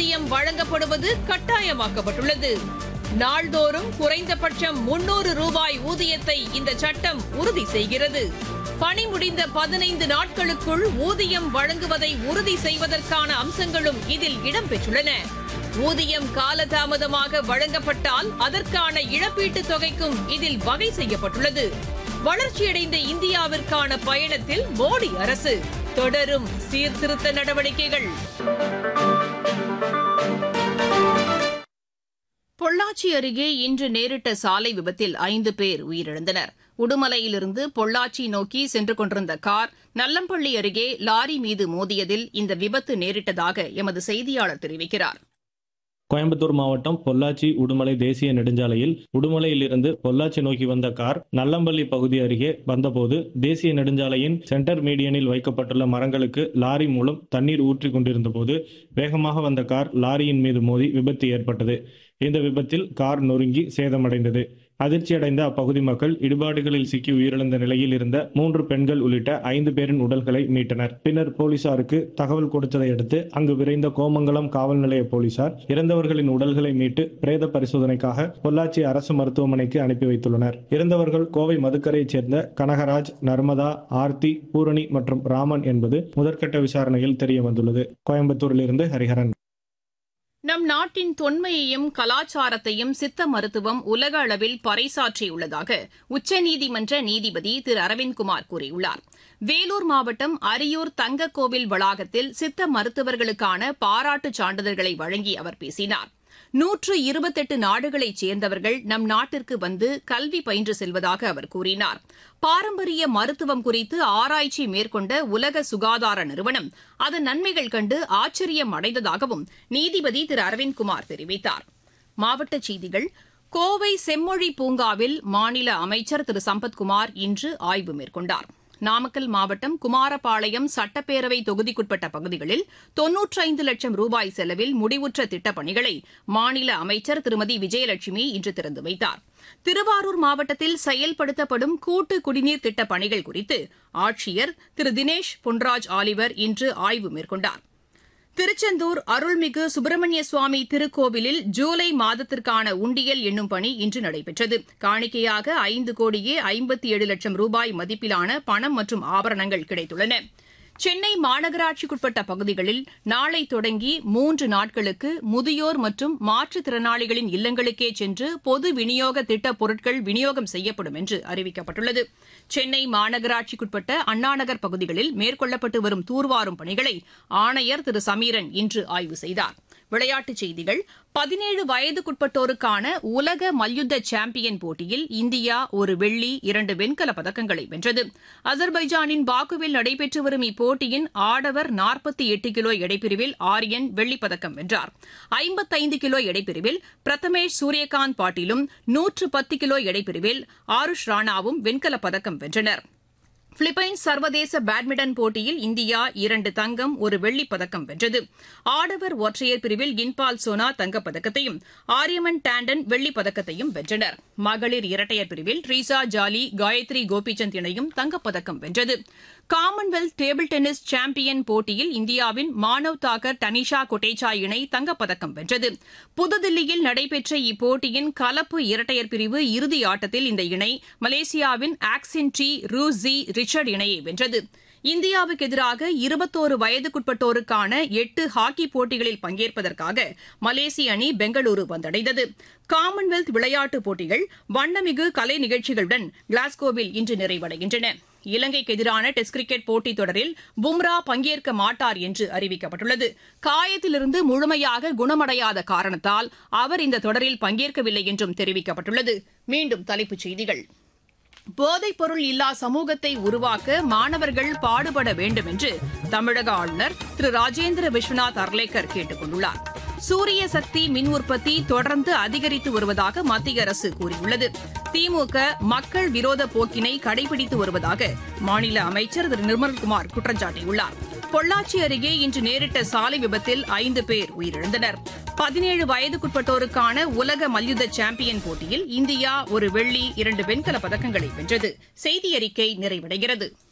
ஊதியம் வழங்கப்படுவது கட்டாயமாக்கப்பட்டுள்ளது நாள்தோறும் குறைந்தபட்சம் முன்னூறு ரூபாய் ஊதியத்தை இந்த சட்டம் உறுதி செய்கிறது பணி முடிந்த பதினைந்து நாட்களுக்குள் ஊதியம் வழங்குவதை உறுதி செய்வதற்கான அம்சங்களும் இதில் இடம்பெற்றுள்ளன ஊதியம் காலதாமதமாக வழங்கப்பட்டால் அதற்கான இழப்பீட்டுத் தொகைக்கும் இதில் வகை செய்யப்பட்டுள்ளது வளர்ச்சியடைந்த இந்தியாவிற்கான பயணத்தில் மோடி அரசு தொடரும் சீர்திருத்த நடவடிக்கைகள் பொள்ளாச்சி அருகே இன்று நேரிட்ட சாலை விபத்தில் ஐந்து பேர் உயிரிழந்தனர் உடுமலையிலிருந்து பொள்ளாச்சி நோக்கி சென்று கொண்டிருந்த கார் நல்லம்பள்ளி அருகே லாரி மீது மோதியதில் இந்த விபத்து நேரிட்டதாக எமது செய்தியாளர் தெரிவிக்கிறார் கோயம்புத்தூர் மாவட்டம் பொள்ளாச்சி உடுமலை தேசிய நெடுஞ்சாலையில் உடுமலையிலிருந்து பொள்ளாச்சி நோக்கி வந்த கார் நல்லம்பள்ளி பகுதி அருகே வந்தபோது தேசிய நெடுஞ்சாலையின் சென்டர் மீடியனில் வைக்கப்பட்டுள்ள மரங்களுக்கு லாரி மூலம் தண்ணீர் ஊற்றிக் கொண்டிருந்த போது வேகமாக வந்த கார் லாரியின் மீது மோதி விபத்து ஏற்பட்டது இந்த விபத்தில் கார் நொறுங்கி சேதமடைந்தது அதிர்ச்சியடைந்த அப்பகுதி மக்கள் இடுபாடுகளில் சிக்கி உயிரிழந்த நிலையில் இருந்த மூன்று பெண்கள் உள்ளிட்ட ஐந்து பேரின் உடல்களை மீட்டனர் பின்னர் போலீசாருக்கு தகவல் கொடுத்ததை அடுத்து அங்கு விரைந்த கோமங்கலம் காவல் நிலைய போலீசார் இறந்தவர்களின் உடல்களை மீட்டு பிரேத பரிசோதனைக்காக பொள்ளாச்சி அரசு மருத்துவமனைக்கு அனுப்பி வைத்துள்ளனர் இறந்தவர்கள் கோவை மதுக்கரையைச் சேர்ந்த கனகராஜ் நர்மதா ஆர்த்தி பூரணி மற்றும் ராமன் என்பது முதற்கட்ட விசாரணையில் தெரிய வந்துள்ளது கோயம்புத்தூரிலிருந்து ஹரிஹரன் நம் நாட்டின் தொன்மையையும் கலாச்சாரத்தையும் சித்த மருத்துவம் உலக அளவில் பறைசாற்றியுள்ளதாக உச்சநீதிமன்ற நீதிபதி திரு அரவிந்த்குமார் கூறியுள்ளார் வேலூர் மாவட்டம் அரியூர் தங்கக்கோவில் வளாகத்தில் சித்த மருத்துவர்களுக்கான பாராட்டுச் சான்றிதழ்களை வழங்கி அவர் பேசினார் நூற்று இருபத்தெட்டு நாடுகளைச் சேர்ந்தவர்கள் நம் நாட்டிற்கு வந்து கல்வி பயின்று செல்வதாக அவர் கூறினார் பாரம்பரிய மருத்துவம் குறித்து ஆராய்ச்சி மேற்கொண்ட உலக சுகாதார நிறுவனம் அதன் நன்மைகள் கண்டு ஆச்சரியம் அடைந்ததாகவும் நீதிபதி திரு அரவிந்த்குமார் தெரிவித்தார் மாவட்டச் செய்திகள் கோவை செம்மொழி பூங்காவில் மாநில அமைச்சர் திரு சம்பத்குமார் இன்று ஆய்வு மேற்கொண்டார் நாமக்கல் மாவட்டம் குமாரபாளையம் சட்டப்பேரவை தொகுதிக்குட்பட்ட பகுதிகளில் தொன்னூற்றைந்து லட்சம் ரூபாய் செலவில் முடிவுற்ற திட்டப் பணிகளை மாநில அமைச்சர் திருமதி விஜயலட்சுமி இன்று திறந்து வைத்தார் திருவாரூர் மாவட்டத்தில் செயல்படுத்தப்படும் கூட்டு குடிநீர் திட்டப் பணிகள் குறித்து ஆட்சியர் திரு தினேஷ் பொன்ராஜ் ஆலிவர் இன்று ஆய்வு மேற்கொண்டார் திருச்செந்தூர் அருள்மிகு சுப்பிரமணிய சுவாமி திருக்கோவிலில் ஜூலை மாதத்திற்கான உண்டியல் எண்ணும் பணி இன்று நடைபெற்றது காணிக்கையாக ஐந்து கோடியே ஐம்பத்தி ஏழு லட்சம் ரூபாய் மதிப்பிலான பணம் மற்றும் ஆபரணங்கள் கிடைத்துள்ளன சென்னை மாநகராட்சிக்குட்பட்ட பகுதிகளில் நாளை தொடங்கி மூன்று நாட்களுக்கு முதியோர் மற்றும் மாற்றுத்திறனாளிகளின் இல்லங்களுக்கே சென்று பொது விநியோக திட்டப் பொருட்கள் விநியோகம் செய்யப்படும் என்று அறிவிக்கப்பட்டுள்ளது சென்னை மாநகராட்சிக்குட்பட்ட அண்ணாநகர் பகுதிகளில் மேற்கொள்ளப்பட்டு வரும் தூர்வாரும் பணிகளை ஆணையர் திரு சமீரன் இன்று ஆய்வு செய்தார் விளையாட்டுச் செய்திகள் பதினேழு வயதுக்குட்பட்டோருக்கான உலக மல்யுத்த சாம்பியன் போட்டியில் இந்தியா ஒரு வெள்ளி இரண்டு வெண்கலப் பதக்கங்களை வென்றது அசர்பைஜானின் பாக்குவில் நடைபெற்று வரும் இப்போட்டியின் ஆடவர் நாற்பத்தி எட்டு கிலோ எடைப்பிரிவில் ஆரியன் வெள்ளிப் பதக்கம் வென்றார் ஐம்பத்தைந்து கிலோ எடைப்பிரிவில் பிரதமேஷ் சூரியகாந்த் பாட்டீலும் நூற்று பத்து கிலோ எடைப்பிரிவில் ஆருஷ் ராணாவும் வெண்கலப் பதக்கம் வென்றனர் பிலிப்பைன்ஸ் சர்வதேச பேட்மிண்டன் போட்டியில் இந்தியா இரண்டு தங்கம் ஒரு வெள்ளிப் பதக்கம் வென்றது ஆடவர் ஒற்றையர் பிரிவில் இன்பால் சோனா தங்கப்பதக்கத்தையும் ஆரியமன் டாண்டன் வெள்ளிப் பதக்கத்தையும் வென்றனர் மகளிர் இரட்டையர் பிரிவில் ட்ரீசா ஜாலி காயத்ரி கோபிச்சந்த் இணையும் தங்கப்பதக்கம் வென்றது காமன்வெல்த் டேபிள் டென்னிஸ் சாம்பியன் போட்டியில் இந்தியாவின் மானவ் தாக்கர் டனிஷா கொட்டேச்சா இணை தங்கப்பதக்கம் வென்றது புதுதில்லியில் நடைபெற்ற இப்போட்டியின் கலப்பு இரட்டையர் பிரிவு இறுதி ஆட்டத்தில் இந்த இணை மலேசியாவின் ஆக்சின் டி ரூசி ரிச்சர்ட் இணையை வென்றது இந்தியாவுக்கு எதிராக இருபத்தோரு வயதுக்குட்பட்டோருக்கான எட்டு ஹாக்கி போட்டிகளில் பங்கேற்பதற்காக மலேசிய அணி பெங்களூரு வந்தடைந்தது காமன்வெல்த் விளையாட்டுப் போட்டிகள் வண்ணமிகு கலை நிகழ்ச்சிகளுடன் கிளாஸ்கோவில் இன்று நிறைவடைகின்றன இலங்கைக்கு எதிரான டெஸ்ட் கிரிக்கெட் போட்டித் தொடரில் பும்ரா பங்கேற்க மாட்டார் என்று அறிவிக்கப்பட்டுள்ளது காயத்திலிருந்து முழுமையாக குணமடையாத காரணத்தால் அவர் இந்த தொடரில் பங்கேற்கவில்லை என்றும் தெரிவிக்கப்பட்டுள்ளது மீண்டும் தலைப்புச் செய்திகள் போதைப் பொருள் இல்லா சமூகத்தை உருவாக்க மாணவர்கள் பாடுபட வேண்டும் என்று தமிழக ஆளுநர் திரு ராஜேந்திர விஸ்வநாத் அர்லேக்கர் கேட்டுக் கொண்டுள்ளார் சூரிய சக்தி மின் உற்பத்தி தொடர்ந்து அதிகரித்து வருவதாக மத்திய அரசு கூறியுள்ளது திமுக மக்கள் விரோத போக்கினை கடைபிடித்து வருவதாக மாநில அமைச்சர் திரு நிர்மல்குமார் குற்றம் சாட்டியுள்ளார் பொள்ளாச்சி அருகே இன்று நேரிட்ட சாலை விபத்தில் ஐந்து பேர் உயிரிழந்தனர் பதினேழு வயதுக்குட்பட்டோருக்கான உலக மல்யுத்த சாம்பியன் போட்டியில் இந்தியா ஒரு வெள்ளி இரண்டு வெண்கல பதக்கங்களை வென்றது செய்தி அறிக்கை நிறைவடைகிறது